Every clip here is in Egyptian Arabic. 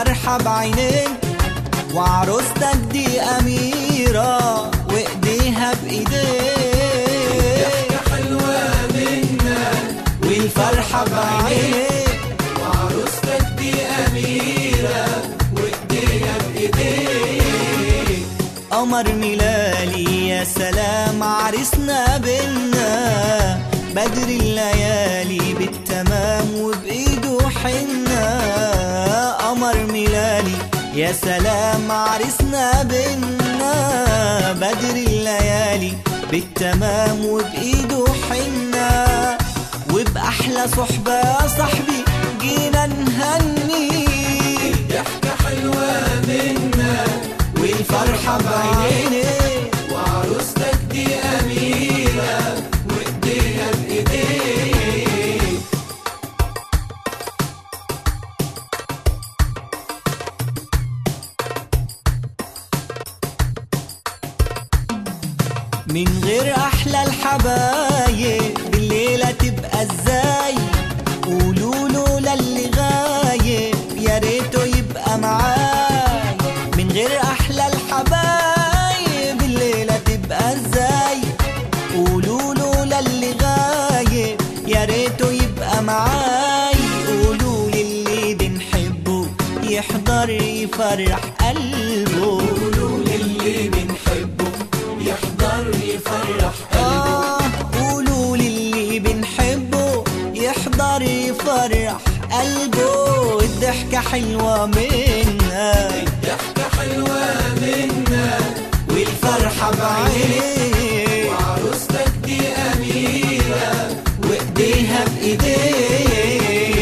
والفرحة بعينين وعروستك دي أميرة وإيديها بإيدين حلوة منك والفرحة بعينين وعروستك دي أميرة وإيديها بإيديك قمر ميلالي يا سلام عرسنا بينا بدر الليالي بالتمام وبإيده حنا قمر ميلالي يا سلام عرسنا بينا بدر الليالي بالتمام وبإيده حنا وبأحلى صحبة يا صاحبي جينا نهني ضحكة حلوة منك والفرحة بعيني وعروستك دي أميرة وإيديها بإيديك من غير احلى الحبايب الليله تبقى ازاي قولوا له للي غايب يا ريته يبقى معاي من غير احلى الحبايب الليله تبقى ازاي قولوا له للي غايب يا ريته يبقى معاي قولوا للي بنحبه يحضر يفرح قلبه قولوا للي بنحبه يحضر يفرح آه قولوا للي بنحبه يحضر يفرح قلبه الضحكة حلوة منا ضحكة حلوة منك والفرحة بعيني وعروستك دي أميرة وإيديها بإيديه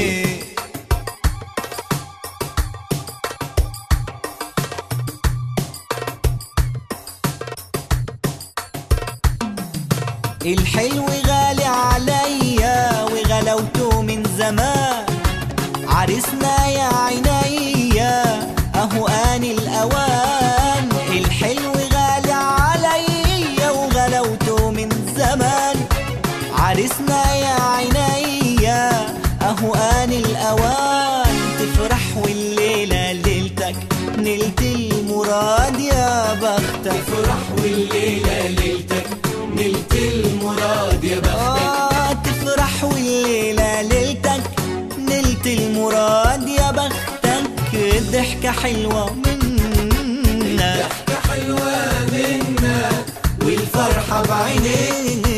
الحلو غالي عليا وغلوته من زمان عرسنا يا عينيا اهو آن الأوان الحلو غالي عليا وغلوته من زمان عرسنا يا عينيا اهو آن الأوان تفرح والليلة ليلتك نلت المراد يا بختك تفرح والليلة ليلتك نلت المراد يا بختك آه تفرح والليلة ليلتك نلت المراد يا بختك ضحكة حلوة منا ضحكة حلوة منك والفرحة بعينيك